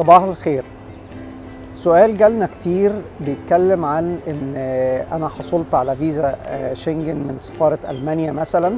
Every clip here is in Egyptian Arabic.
صباح الخير سؤال جالنا كتير بيتكلم عن ان انا حصلت على فيزا شنجن من سفارة المانيا مثلا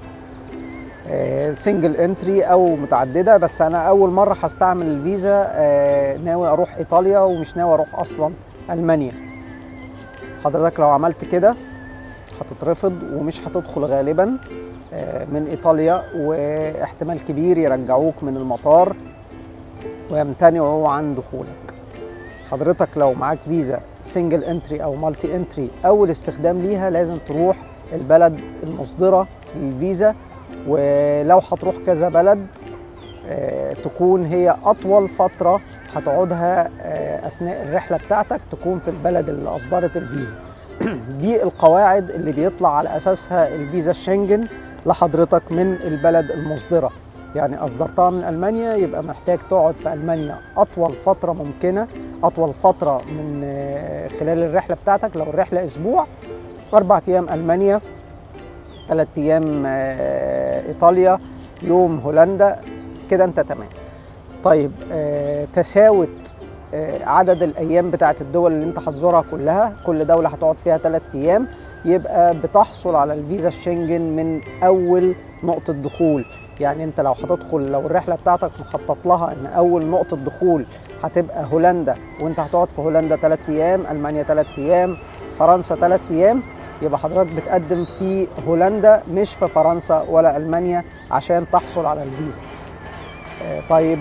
سنجل انتري او متعدده بس انا اول مره هستعمل الفيزا ناوي اروح ايطاليا ومش ناوي اروح اصلا المانيا حضرتك لو عملت كده هتترفض ومش هتدخل غالبا من ايطاليا واحتمال كبير يرجعوك من المطار ويمتنعوا عن دخولك حضرتك لو معاك فيزا سنجل انتري او مالتي انتري اول استخدام ليها لازم تروح البلد المصدره للفيزا ولو هتروح كذا بلد آه تكون هي اطول فتره هتقعدها آه اثناء الرحله بتاعتك تكون في البلد اللي اصدرت الفيزا دي القواعد اللي بيطلع على اساسها الفيزا الشنجن لحضرتك من البلد المصدره يعني اصدرتها من المانيا يبقى محتاج تقعد في المانيا اطول فتره ممكنه اطول فتره من آه خلال الرحله بتاعتك لو الرحله اسبوع اربع ايام المانيا ثلاث ايام ايطاليا يوم هولندا كده انت تمام طيب تساوت عدد الايام بتاعت الدول اللي انت هتزورها كلها كل دوله هتقعد فيها ثلاث ايام يبقى بتحصل على الفيزا الشنجن من اول نقطه دخول يعني انت لو هتدخل لو الرحله بتاعتك مخطط لها ان اول نقطه دخول هتبقى هولندا وانت هتقعد في هولندا ثلاث ايام المانيا ثلاث ايام فرنسا ثلاث ايام يبقى حضرتك بتقدم في هولندا مش في فرنسا ولا المانيا عشان تحصل على الفيزا طيب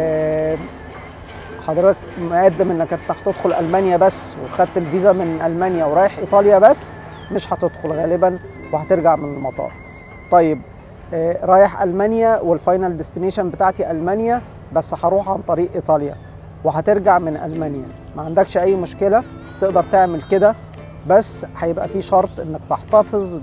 حضرتك مقدم انك انت هتدخل المانيا بس وخدت الفيزا من المانيا ورايح ايطاليا بس مش هتدخل غالبا وهترجع من المطار طيب رايح المانيا والفاينل ديستنيشن بتاعتي المانيا بس هروح عن طريق ايطاليا وهترجع من المانيا ما عندكش اي مشكله تقدر تعمل كده بس هيبقى في شرط انك تحتفظ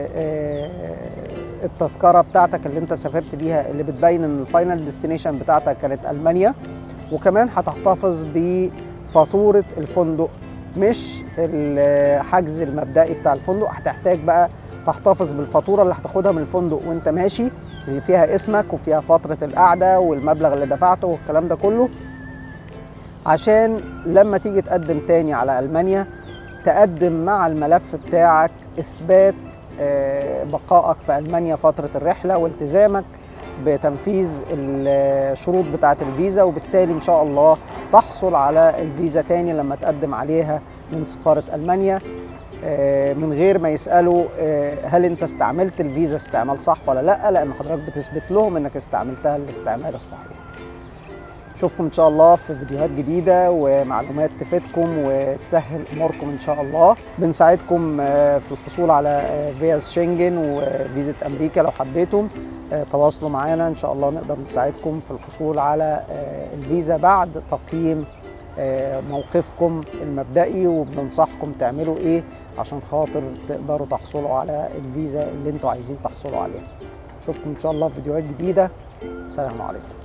بالتذكره بتاعتك اللي انت سافرت بيها اللي بتبين ان الفاينل ديستنيشن بتاعتك كانت المانيا وكمان هتحتفظ بفاتوره الفندق مش الحجز المبدئي بتاع الفندق هتحتاج بقى تحتفظ بالفاتوره اللي هتاخدها من الفندق وانت ماشي اللي فيها اسمك وفيها فتره القعده والمبلغ اللي دفعته والكلام ده كله عشان لما تيجي تقدم تاني على المانيا تقدم مع الملف بتاعك اثبات بقائك في المانيا فتره الرحله والتزامك بتنفيذ الشروط بتاعه الفيزا وبالتالي ان شاء الله تحصل على الفيزا تاني لما تقدم عليها من سفاره المانيا من غير ما يسالوا هل انت استعملت الفيزا استعمال صح ولا لا لان حضرتك بتثبت لهم انك استعملتها الاستعمال الصحيح اشوفكم ان شاء الله في فيديوهات جديده ومعلومات تفيدكم وتسهل اموركم ان شاء الله بنساعدكم في الحصول على فيز شنجن وفيزا امريكا لو حبيتم تواصلوا معانا ان شاء الله نقدر نساعدكم في الحصول على الفيزا بعد تقييم موقفكم المبدئي وبننصحكم تعملوا ايه عشان خاطر تقدروا تحصلوا على الفيزا اللي انتوا عايزين تحصلوا عليها اشوفكم ان شاء الله في فيديوهات جديده سلام عليكم